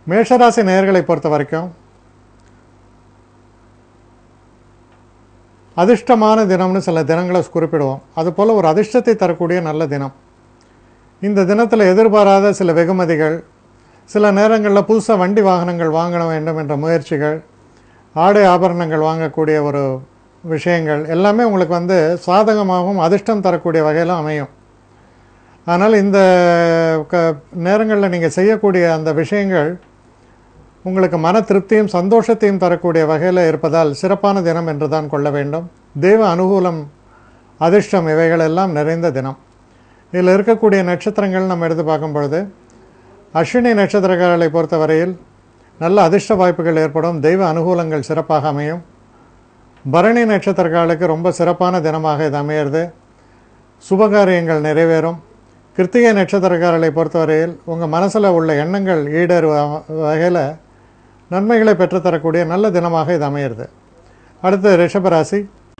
மேஷராசி நேயர்களை பொறுத்த வரைக்கும் அதிர்ஷ்டமான தினம்னு சில தினங்களை குறிப்பிடுவோம் அதுபோல் ஒரு அதிர்ஷ்டத்தை தரக்கூடிய நல்ல தினம் இந்த தினத்தில் எதிர்பாராத சில வெகுமதிகள் சில நேரங்களில் புதுசாக வண்டி வாகனங்கள் வாங்க வேண்டும் என்ற முயற்சிகள் ஆடை ஆபரணங்கள் வாங்கக்கூடிய ஒரு விஷயங்கள் எல்லாமே உங்களுக்கு வந்து சாதகமாகவும் அதிர்ஷ்டம் தரக்கூடிய வகையில் அமையும் அதனால் இந்த க நேரங்களில் நீங்கள் செய்யக்கூடிய அந்த விஷயங்கள் உங்களுக்கு மன திருப்தியும் சந்தோஷத்தையும் தரக்கூடிய வகையில் இருப்பதால் சிறப்பான தினம் என்று தான் கொள்ள வேண்டும் தெய்வ அனுகூலம் அதிர்ஷ்டம் இவைகள் எல்லாம் நிறைந்த தினம் இதில் இருக்கக்கூடிய நட்சத்திரங்கள் நம்ம எடுத்து பார்க்கும் பொழுது அஸ்வினி நட்சத்திரக்காரர்களை பொறுத்தவரையில் நல்ல அதிர்ஷ்ட வாய்ப்புகள் ஏற்படும் தெய்வ அனுகூலங்கள் சிறப்பாக அமையும் பரணி நட்சத்திரக்காரர்களுக்கு ரொம்ப சிறப்பான தினமாக இது அமையிறது சுபகாரியங்கள் நிறைவேறும் கிருத்திகை நட்சத்திரக்காரர்களை பொறுத்தவரையில் உங்கள் மனசில் உள்ள எண்ணங்கள் ஈடேறுவ வகையில் நன்மைகளை பெற்றுத்தரக்கூடிய நல்ல தினமாக இது அமையிறது அடுத்து ரிஷபராசி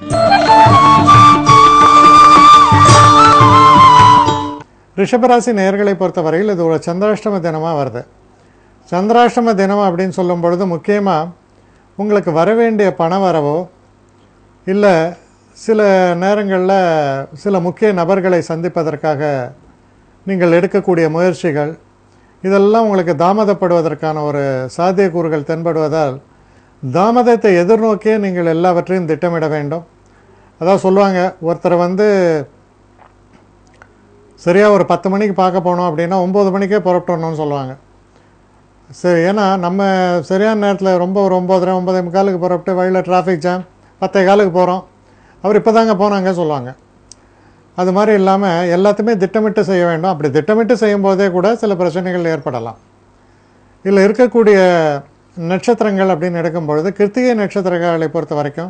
ரிஷபராசி நேயர்களை பொறுத்தவரையில் இது ஒரு சந்திராஷ்டம தினமாக வருது சந்திராஷ்டம தினம் அப்படின்னு சொல்லும் பொழுது முக்கியமாக உங்களுக்கு வர வேண்டிய பண வரவோ இல்லை சில நேரங்களில் சில முக்கிய நபர்களை சந்திப்பதற்காக நீங்கள் எடுக்கக்கூடிய முயற்சிகள் இதெல்லாம் உங்களுக்கு தாமதப்படுவதற்கான ஒரு சாத்தியக்கூறுகள் தென்படுவதால் தாமதத்தை எதிர்நோக்கியே நீங்கள் எல்லாவற்றையும் திட்டமிட வேண்டும் அதான் சொல்லுவாங்க ஒருத்தர் வந்து சரியாக ஒரு பத்து மணிக்கு பார்க்க போனோம் அப்படின்னா ஒம்பது மணிக்கே புறப்பட்டணும்னு சொல்லுவாங்க சரி ஏன்னா நம்ம சரியான நேரத்தில் ரொம்ப ஒரு ஒம்பதரை ஒம்பதே முக்காலுக்கு புறப்பட்டு வழியில் டிராஃபிக் ஜாம் பத்தே காலுக்கு போகிறோம் அவர் இப்போ தாங்க போனாங்க சொல்லுவாங்க அது மாதிரி இல்லாமல் எல்லாத்தையுமே திட்டமிட்டு செய்ய வேண்டும் அப்படி திட்டமிட்டு செய்யும்போதே கூட சில பிரச்சனைகள் ஏற்படலாம் இதில் இருக்கக்கூடிய நட்சத்திரங்கள் அப்படின்னு எடுக்கும் பொழுது கிருத்திகை நட்சத்திரங்களை பொறுத்த வரைக்கும்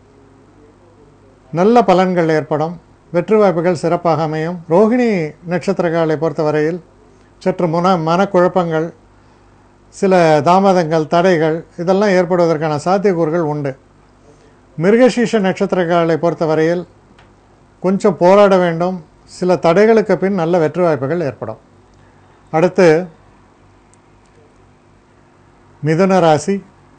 நல்ல பலன்கள் ஏற்படும் வெற்றி வாய்ப்புகள் சிறப்பாக அமையும் ரோகிணி நட்சத்திரங்களை பொறுத்தவரையில் சற்று முன மனக்குழப்பங்கள் சில தாமதங்கள் தடைகள் இதெல்லாம் ஏற்படுவதற்கான சாத்தியக்கூறுகள் உண்டு மிருகசீஷ நட்சத்திரங்களை பொறுத்தவரையில் கொஞ்சம் போராட வேண்டும் சில தடைகளுக்கு பின் நல்ல வெற்றி வாய்ப்புகள் ஏற்படும் அடுத்து மிதுன ராசி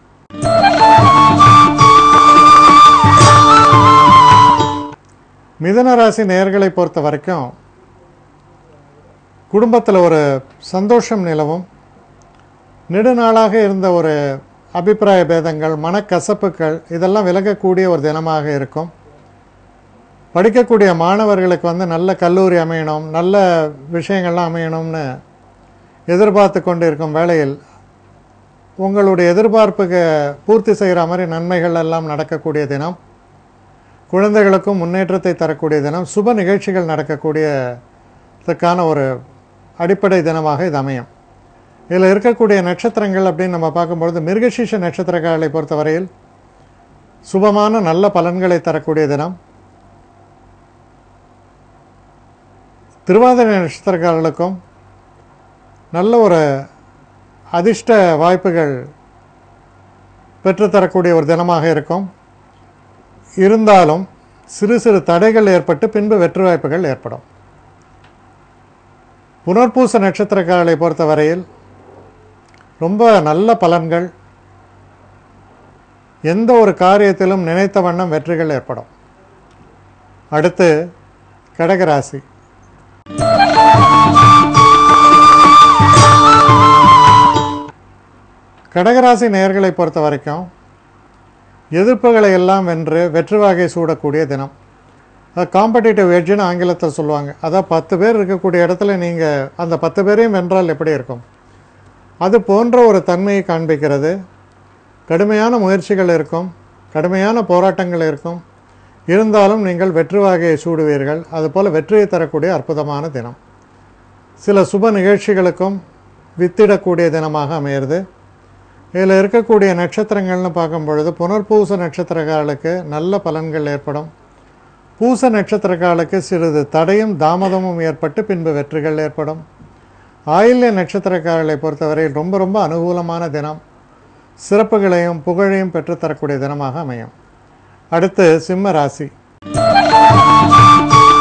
மிதுன ராசி நேயர்களை பொறுத்த வரைக்கும் குடும்பத்தில் ஒரு சந்தோஷம் நிலவும் நெடுநாளாக இருந்த ஒரு அபிப்பிராய பேதங்கள் மனக்கசப்புகள் இதெல்லாம் விலகக்கூடிய ஒரு தினமாக இருக்கும் படிக்கக்கூடிய மாணவர்களுக்கு வந்து நல்ல கல்லூரி அமையணும் நல்ல விஷயங்கள்லாம் அமையணும்னு எதிர்பார்த்து கொண்டு இருக்கும் வேளையில் உங்களுடைய எதிர்பார்ப்புக்கு பூர்த்தி செய்கிற மாதிரி நன்மைகள் எல்லாம் நடக்கக்கூடிய தினம் குழந்தைகளுக்கும் முன்னேற்றத்தை தரக்கூடிய தினம் சுப நிகழ்ச்சிகள் நடக்கக்கூடியதுக்கான ஒரு அடிப்படை தினமாக இது அமையும் இதில் இருக்கக்கூடிய நட்சத்திரங்கள் அப்படின்னு நம்ம பார்க்கும்பொழுது மிருகசீஷ நட்சத்திரங்களை பொறுத்தவரையில் சுபமான நல்ல பலன்களை தரக்கூடிய தினம் திருவாதிரை நட்சத்திரக்காரர்களுக்கும் நல்ல ஒரு அதிர்ஷ்ட வாய்ப்புகள் பெற்றுத்தரக்கூடிய ஒரு தினமாக இருக்கும் இருந்தாலும் சிறு சிறு தடைகள் ஏற்பட்டு பின்பு வெற்றி வாய்ப்புகள் ஏற்படும் புனர்பூச நட்சத்திரக்காரர்களை பொறுத்தவரையில் ரொம்ப நல்ல பலன்கள் எந்த ஒரு காரியத்திலும் நினைத்த வண்ணம் வெற்றிகள் ஏற்படும் அடுத்து கடகராசி கடகராசி நேயர்களை பொறுத்த வரைக்கும் எதிர்ப்புகளை எல்லாம் வென்று வெற்றி வாகை சூடக்கூடிய தினம் அது காம்படிட்டிவ் எட்ஜுன்னு ஆங்கிலத்தில் சொல்லுவாங்க அதான் பத்து பேர் இருக்கக்கூடிய இடத்துல நீங்கள் அந்த பத்து பேரையும் வென்றால் எப்படி இருக்கும் அது போன்ற ஒரு தன்மையை காண்பிக்கிறது கடுமையான முயற்சிகள் இருக்கும் கடுமையான போராட்டங்கள் இருக்கும் இருந்தாலும் நீங்கள் வெற்றி வாகையை சூடுவீர்கள் அதுபோல் வெற்றியை தரக்கூடிய அற்புதமான தினம் சில சுப நிகழ்ச்சிகளுக்கும் வித்திடக்கூடிய தினமாக அமையிறது இதில் இருக்கக்கூடிய நட்சத்திரங்கள்னு பார்க்கும் பொழுது புனர்பூச நட்சத்திரக்காரர்களுக்கு நல்ல பலன்கள் ஏற்படும் பூச நட்சத்திரக்காரர்களுக்கு சிறிது தடையும் தாமதமும் ஏற்பட்டு பின்பு வெற்றிகள் ஏற்படும் ஆயில்ய நட்சத்திரக்காரர்களை பொறுத்தவரையில் ரொம்ப ரொம்ப அனுகூலமான தினம் சிறப்புகளையும் புகழையும் பெற்றுத்தரக்கூடிய தினமாக அமையும் அடுத்து சிம்ம ராசி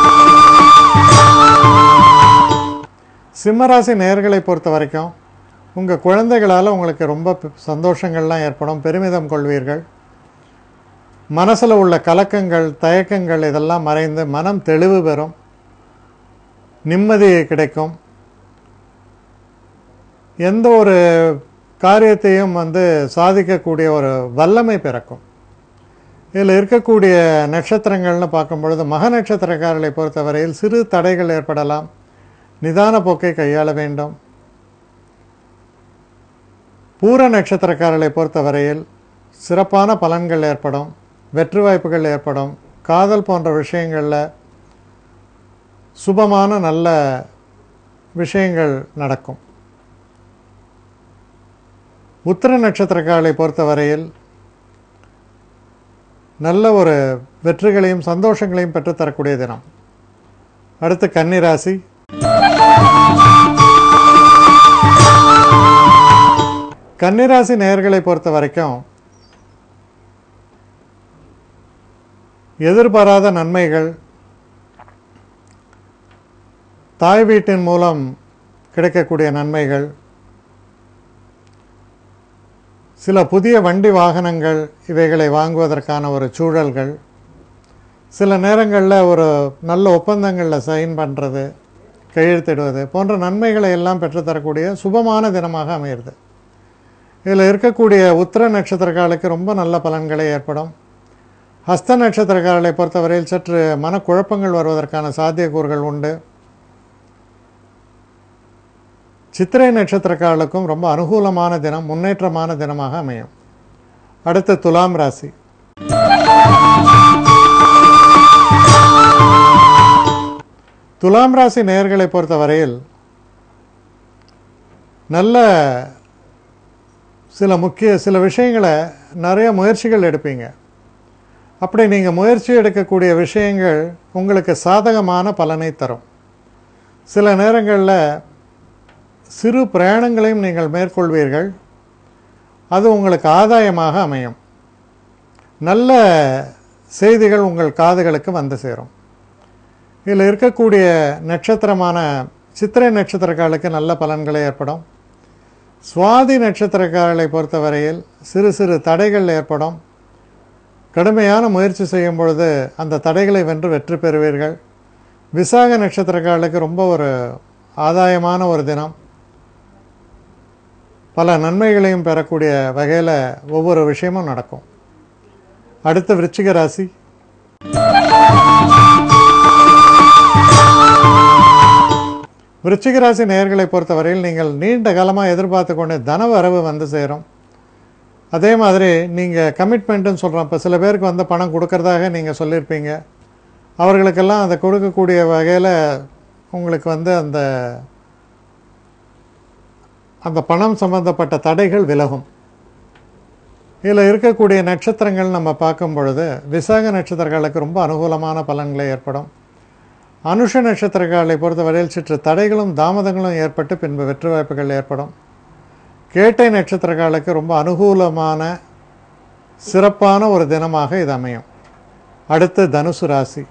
சிம்மராசி நேயர்களை பொறுத்த வரைக்கும் உங்கள் குழந்தைகளால் உங்களுக்கு ரொம்ப ப- சந்தோஷங்கள்லாம் ஏற்படும் பெருமிதம் கொள்வீர்கள் மனசில் உள்ள கலக்கங்கள் தயக்கங்கள் இதெல்லாம் மறைந்து மனம் தெளிவு பெறும் நிம்மதி கிடைக்கும் எந்த ஒரு காரியத்தையும் வந்து சாதிக்கக்கூடிய ஒரு வல்லமை பிறக்கும் இதில் இருக்கக்கூடிய நட்சத்திரங்கள்னு பார்க்கும் பொழுது மக நட்சத்திரக்காரர்களை பொறுத்தவரையில் சிறு தடைகள் ஏற்படலாம் நிதான போக்கை கையாள வேண்டும் பூர நட்சத்திரக்காரர்களை பொறுத்தவரையில் சிறப்பான பலன்கள் ஏற்படும் வெற்றி வாய்ப்புகள் ஏற்படும் காதல் போன்ற விஷயங்களில் சுபமான நல்ல விஷயங்கள் நடக்கும் உத்திர நட்சத்திரக்காரர்களை பொறுத்தவரையில் நல்ல ஒரு வெற்றிகளையும் சந்தோஷங்களையும் பெற்றுத்தரக்கூடிய தினம் அடுத்து கன்னிராசி கன்னிராசி நேயர்களை பொறுத்த வரைக்கும் எதிர்பாராத நன்மைகள் தாய் வீட்டின் மூலம் கிடைக்கக்கூடிய நன்மைகள் சில புதிய வண்டி வாகனங்கள் இவைகளை வாங்குவதற்கான ஒரு சூழல்கள் சில நேரங்களில் ஒரு நல்ல ஒப்பந்தங்களில் சைன் பண்ணுறது கையெழுத்திடுவது போன்ற நன்மைகளை எல்லாம் பெற்றுத்தரக்கூடிய சுபமான தினமாக அமையிறது இதில் இருக்கக்கூடிய உத்திர நட்சத்திரக்காலுக்கு ரொம்ப நல்ல பலன்களை ஏற்படும் ஹஸ்த நட்சத்திரக்காரர்களை பொறுத்தவரையில் சற்று மனக்குழப்பங்கள் வருவதற்கான சாத்தியக்கூறுகள் உண்டு சித்திரை நட்சத்திரக்காரர்களுக்கும் ரொம்ப அனுகூலமான தினம் முன்னேற்றமான தினமாக அமையும் அடுத்து துலாம் ராசி துலாம் ராசி நேயர்களை பொறுத்தவரையில் நல்ல சில முக்கிய சில விஷயங்களை நிறைய முயற்சிகள் எடுப்பீங்க அப்படி நீங்கள் முயற்சி எடுக்கக்கூடிய விஷயங்கள் உங்களுக்கு சாதகமான பலனை தரும் சில நேரங்களில் சிறு பிரயாணங்களையும் நீங்கள் மேற்கொள்வீர்கள் அது உங்களுக்கு ஆதாயமாக அமையும் நல்ல செய்திகள் உங்கள் காதுகளுக்கு வந்து சேரும் இதில் இருக்கக்கூடிய நட்சத்திரமான சித்திரை நட்சத்திரக்காலுக்கு நல்ல பலன்களை ஏற்படும் சுவாதி நட்சத்திரக்காரர்களை பொறுத்தவரையில் சிறு சிறு தடைகள் ஏற்படும் கடுமையான முயற்சி செய்யும் பொழுது அந்த தடைகளை வென்று வெற்றி பெறுவீர்கள் விசாக நட்சத்திரக்காரர்களுக்கு ரொம்ப ஒரு ஆதாயமான ஒரு தினம் பல நன்மைகளையும் பெறக்கூடிய வகையில் ஒவ்வொரு விஷயமும் நடக்கும் அடுத்து விருச்சிக ராசி விருச்சிக ராசி நேயர்களை பொறுத்தவரையில் நீங்கள் நீண்ட காலமாக எதிர்பார்த்து கொண்ட தன வரவு வந்து சேரும் அதே மாதிரி நீங்கள் கமிட்மெண்ட்டுன்னு சொல்கிறோம் இப்போ சில பேருக்கு வந்து பணம் கொடுக்கறதாக நீங்கள் சொல்லியிருப்பீங்க அவர்களுக்கெல்லாம் அதை கொடுக்கக்கூடிய வகையில் உங்களுக்கு வந்து அந்த அந்த பணம் சம்பந்தப்பட்ட தடைகள் விலகும் இதில் இருக்கக்கூடிய நட்சத்திரங்கள் நம்ம பார்க்கும் பொழுது விசாக நட்சத்திரங்களுக்கு ரொம்ப அனுகூலமான பலன்களை ஏற்படும் அனுஷ நட்சத்திரக்காரர்களை பொறுத்தவரையில் சற்று தடைகளும் தாமதங்களும் ஏற்பட்டு பின்பு வெற்றி வாய்ப்புகள் ஏற்படும் கேட்டை நட்சத்திரக்காரர்களுக்கு ரொம்ப அனுகூலமான சிறப்பான ஒரு தினமாக இது அமையும் அடுத்து தனுசு ராசி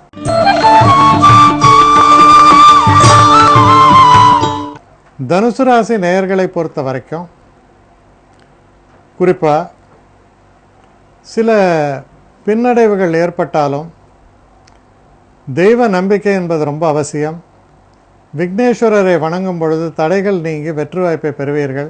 தனுசு ராசி நேயர்களை பொறுத்த வரைக்கும் குறிப்பாக சில பின்னடைவுகள் ஏற்பட்டாலும் தெய்வ நம்பிக்கை என்பது ரொம்ப அவசியம் விக்னேஸ்வரரை வணங்கும் பொழுது தடைகள் நீங்கி வெற்றி வாய்ப்பை பெறுவீர்கள்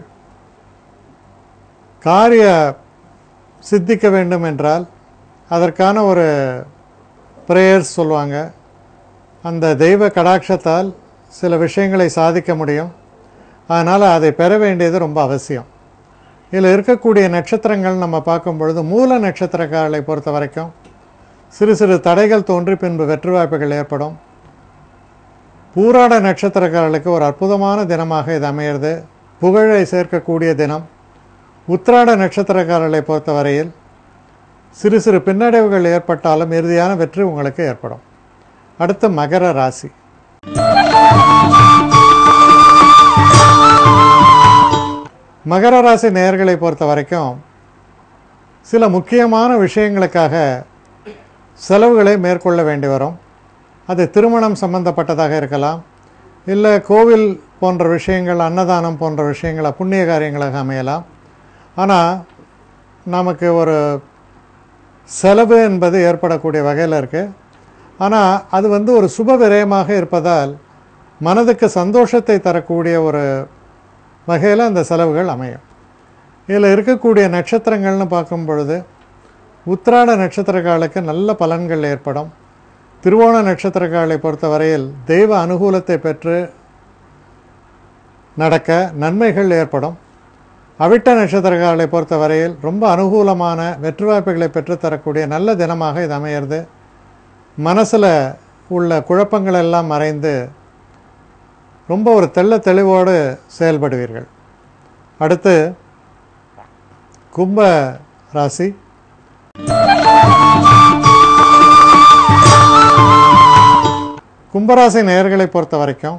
காரிய சித்திக்க வேண்டும் என்றால் அதற்கான ஒரு ப்ரேயர்ஸ் சொல்லுவாங்க அந்த தெய்வ கடாட்சத்தால் சில விஷயங்களை சாதிக்க முடியும் அதனால் அதை பெற வேண்டியது ரொம்ப அவசியம் இதில் இருக்கக்கூடிய நட்சத்திரங்கள் நம்ம பார்க்கும் பொழுது மூல நட்சத்திரக்காரர்களை பொறுத்த வரைக்கும் சிறு சிறு தடைகள் தோன்றி பின்பு வெற்றி வாய்ப்புகள் ஏற்படும் பூராட நட்சத்திரக்காரர்களுக்கு ஒரு அற்புதமான தினமாக இது அமையிறது புகழை சேர்க்கக்கூடிய தினம் உத்திராட நட்சத்திரக்காரர்களை பொறுத்தவரையில் சிறு சிறு பின்னடைவுகள் ஏற்பட்டாலும் இறுதியான வெற்றி உங்களுக்கு ஏற்படும் அடுத்து மகர ராசி மகர ராசி நேயர்களை பொறுத்த வரைக்கும் சில முக்கியமான விஷயங்களுக்காக செலவுகளை மேற்கொள்ள வேண்டி வரும் அது திருமணம் சம்பந்தப்பட்டதாக இருக்கலாம் இல்லை கோவில் போன்ற விஷயங்கள் அன்னதானம் போன்ற விஷயங்களை புண்ணிய காரியங்களாக அமையலாம் ஆனால் நமக்கு ஒரு செலவு என்பது ஏற்படக்கூடிய வகையில் இருக்குது ஆனால் அது வந்து ஒரு சுப விரயமாக இருப்பதால் மனதுக்கு சந்தோஷத்தை தரக்கூடிய ஒரு வகையில் அந்த செலவுகள் அமையும் இதில் இருக்கக்கூடிய நட்சத்திரங்கள்னு பார்க்கும் பொழுது உத்திராட நட்சத்திரக்காலுக்கு நல்ல பலன்கள் ஏற்படும் திருவோண நட்சத்திரக்காலை பொறுத்தவரையில் தெய்வ அனுகூலத்தை பெற்று நடக்க நன்மைகள் ஏற்படும் அவிட்ட நட்சத்திரக்காலை பொறுத்தவரையில் ரொம்ப அனுகூலமான வெற்றி வாய்ப்புகளை பெற்றுத்தரக்கூடிய நல்ல தினமாக இது அமையிறது மனசில் உள்ள குழப்பங்கள் எல்லாம் மறைந்து ரொம்ப ஒரு தெள்ள தெளிவோடு செயல்படுவீர்கள் அடுத்து கும்ப ராசி கும்பராசி நேயர்களை பொறுத்த வரைக்கும்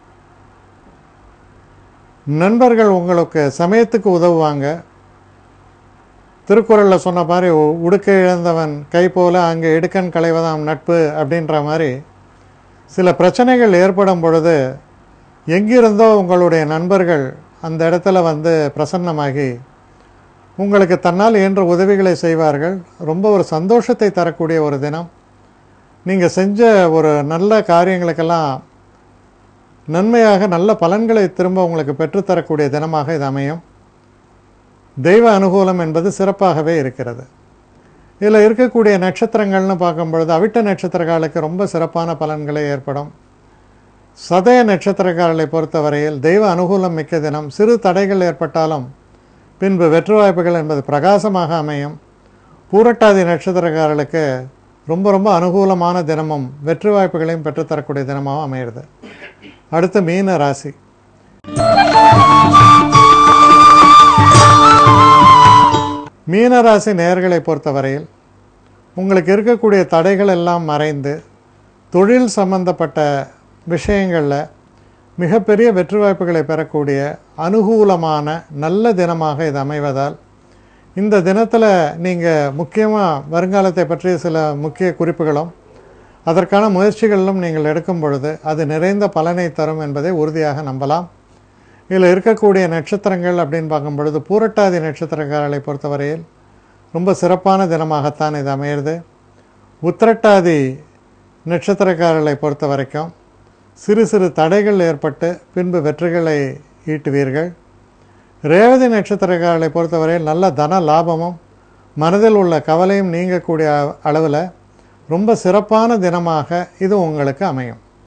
நண்பர்கள் உங்களுக்கு சமயத்துக்கு உதவுவாங்க திருக்குறளில் சொன்ன மாதிரி உ- உடுக்க இழந்தவன் கை போல அங்கே இடுக்கன் களைவதாம் நட்பு அப்படின்ற மாதிரி சில பிரச்சனைகள் ஏற்படும் பொழுது எங்கிருந்தோ உங்களுடைய நண்பர்கள் அந்த இடத்துல வந்து பிரசன்னமாகி உங்களுக்கு தன்னால் இயன்ற உதவிகளை செய்வார்கள் ரொம்ப ஒரு சந்தோஷத்தை தரக்கூடிய ஒரு தினம் நீங்கள் செஞ்ச ஒரு நல்ல காரியங்களுக்கெல்லாம் நன்மையாக நல்ல பலன்களை திரும்ப உங்களுக்கு பெற்றுத்தரக்கூடிய தினமாக இது அமையும் தெய்வ அனுகூலம் என்பது சிறப்பாகவே இருக்கிறது இதில் இருக்கக்கூடிய நட்சத்திரங்கள்னு பார்க்கும் பொழுது அவிட்ட நட்சத்திரக்காலுக்கு ரொம்ப சிறப்பான பலன்களே ஏற்படும் சதய நட்சத்திரக்காரர்களை பொறுத்தவரையில் தெய்வ அனுகூலம் மிக்க தினம் சிறு தடைகள் ஏற்பட்டாலும் பின்பு வெற்றி வாய்ப்புகள் என்பது பிரகாசமாக அமையும் பூரட்டாதி நட்சத்திரக்காரர்களுக்கு ரொம்ப ரொம்ப அனுகூலமான தினமும் வெற்றி வாய்ப்புகளையும் பெற்றுத்தரக்கூடிய தினமாகவும் அமையிறது அடுத்து மீன ராசி மீன ராசி நேயர்களை பொறுத்தவரையில் உங்களுக்கு இருக்கக்கூடிய தடைகள் எல்லாம் மறைந்து தொழில் சம்பந்தப்பட்ட விஷயங்களில் மிகப்பெரிய வெற்றி வாய்ப்புகளை பெறக்கூடிய அனுகூலமான நல்ல தினமாக இது அமைவதால் இந்த தினத்தில் நீங்கள் முக்கியமாக வருங்காலத்தை பற்றிய சில முக்கிய குறிப்புகளும் அதற்கான முயற்சிகளிலும் நீங்கள் எடுக்கும் பொழுது அது நிறைந்த பலனை தரும் என்பதை உறுதியாக நம்பலாம் இதில் இருக்கக்கூடிய நட்சத்திரங்கள் அப்படின்னு பார்க்கும் பொழுது பூரட்டாதி நட்சத்திரக்காரர்களை பொறுத்தவரையில் ரொம்ப சிறப்பான தினமாகத்தான் இது அமையிறது உத்திரட்டாதி நட்சத்திரக்காரர்களை பொறுத்த வரைக்கும் சிறு சிறு தடைகள் ஏற்பட்டு பின்பு வெற்றிகளை ஈட்டுவீர்கள் ரேவதி நட்சத்திரக்காரர்களை பொறுத்தவரையில் நல்ல தன லாபமும் மனதில் உள்ள கவலையும் நீங்கக்கூடிய அளவில் ரொம்ப சிறப்பான தினமாக இது உங்களுக்கு அமையும்